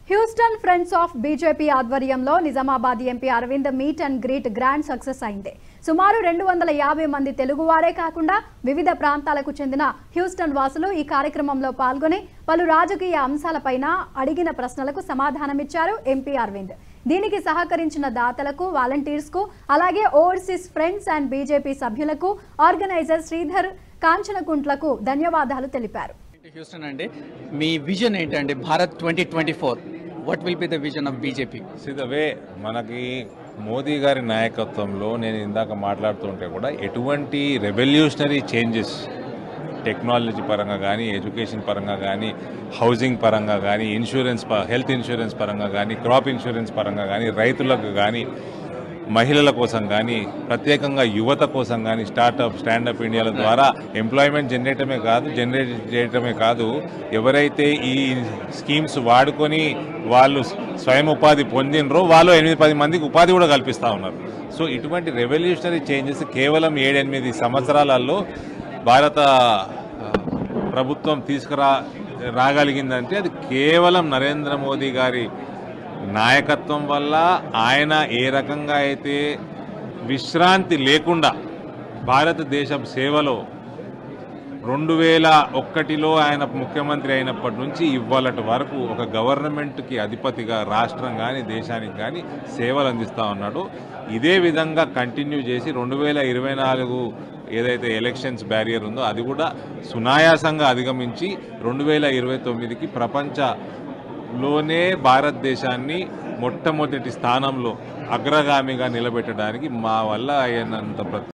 Houston friends of BJP ఆధ్వర్యంలో Nizamabad MP Arvind meet and greet grand success అయింది సుమారు రెండు వందల యాభై మంది తెలుగువారే కాకుండా వివిధ ప్రాంతాలకు చెందిన హ్యూస్టన్ వాసులు ఈ కార్యక్రమంలో పాల్గొని పలు రాజకీయ అంశాలపైన అడిగిన ప్రశ్నలకు సమాధానమిచ్చారు ఎంపీ అరవింద్ దీనికి సహకరించిన దాతలకు వాలంటీర్స్ కు అలాగే ఓవర్సీస్ ఫ్రెండ్స్ అండ్ బీజేపీ సభ్యులకు ఆర్గనైజర్ శ్రీధర్ కాంచనకుంట్లకు ధన్యవాదాలు తెలిపారు హ్యూస్టన్ అండి మీ విజన్ ఏంటండి Bharat twenty twenty four what will be the vision of BJP See, the way మనకి మోదీ గారి నాయకత్వంలో నేను ఇందాక మాట్లాడుతుంటే కూడా ఎటువంటి రెవల్యూషనరీ చేంజెస్ టెక్నాలజీ పరంగా కానీ ఎడ్యుకేషన్ పరంగా కానీ హౌసింగ్ పరంగా కానీ ఇన్సూరెన్స్ ప- హెల్త్ ఇన్సూరెన్స్ పరంగా కానీ క్రాప్ ఇన్సూరెన్స్ పరంగా కానీ రైతులకు కానీ మహిళల కోసం కానీ ప్రత్యేకంగా యువత కోసం కానీ స్టార్టప్ స్టాండప్ ఇండియాల ద్వారా ఎంప్లాయ్మెంట్ జనరేటమే కాదు జనరేట్ చేయటమే కాదు ఎవరైతే ఈ స్కీమ్స్ వాడుకొని వాళ్ళు స్వయం ఉపాధి పొందినరో వాళ్ళు ఎనిమిది పది మందికి ఉపాధి కూడా కల్పిస్తూ ఉన్నారు సో ఇటువంటి రెవల్యూషనరీ చేంజెస్ కేవలం ఏడెనిమిది సంవత్సరాలలో భారత ఆ, ప్రభుత్వం తీసుకురా రాగలిగిందంటే అది కేవలం నరేంద్ర మోదీ గారి నాయకత్వం వల్ల ఆయన ఏ రకంగా అయితే విశ్రాంతి లేకుండా భారతదేశం సేవలో రెండు వేల ఒక్కటిలో ఆయన ముఖ్యమంత్రి అయినప్పటి నుంచి ఇవ్వాలటి వరకు ఒక గవర్నమెంట్కి అధిపతిగా రాష్ట్రం కానీ దేశానికి కానీ సేవలు అందిస్తూ ఉన్నాడు ఇదే విధంగా కంటిన్యూ చేసి రెండు వేల ఇరవై నాలుగు ఏదైతే ఎలక్షన్స్ బ్యారియర్ ఉందో అది కూడా సునాయాసంగా అధిగమించి రెండు వేల ఇరవై తొమ్మిదికి ప్రపంచలోనే భారతదేశాన్ని మొట్టమొదటి స్థానంలో అగ్రగామిగా నిలబెట్టడానికి మా వల్ల అయినంత ప్రతి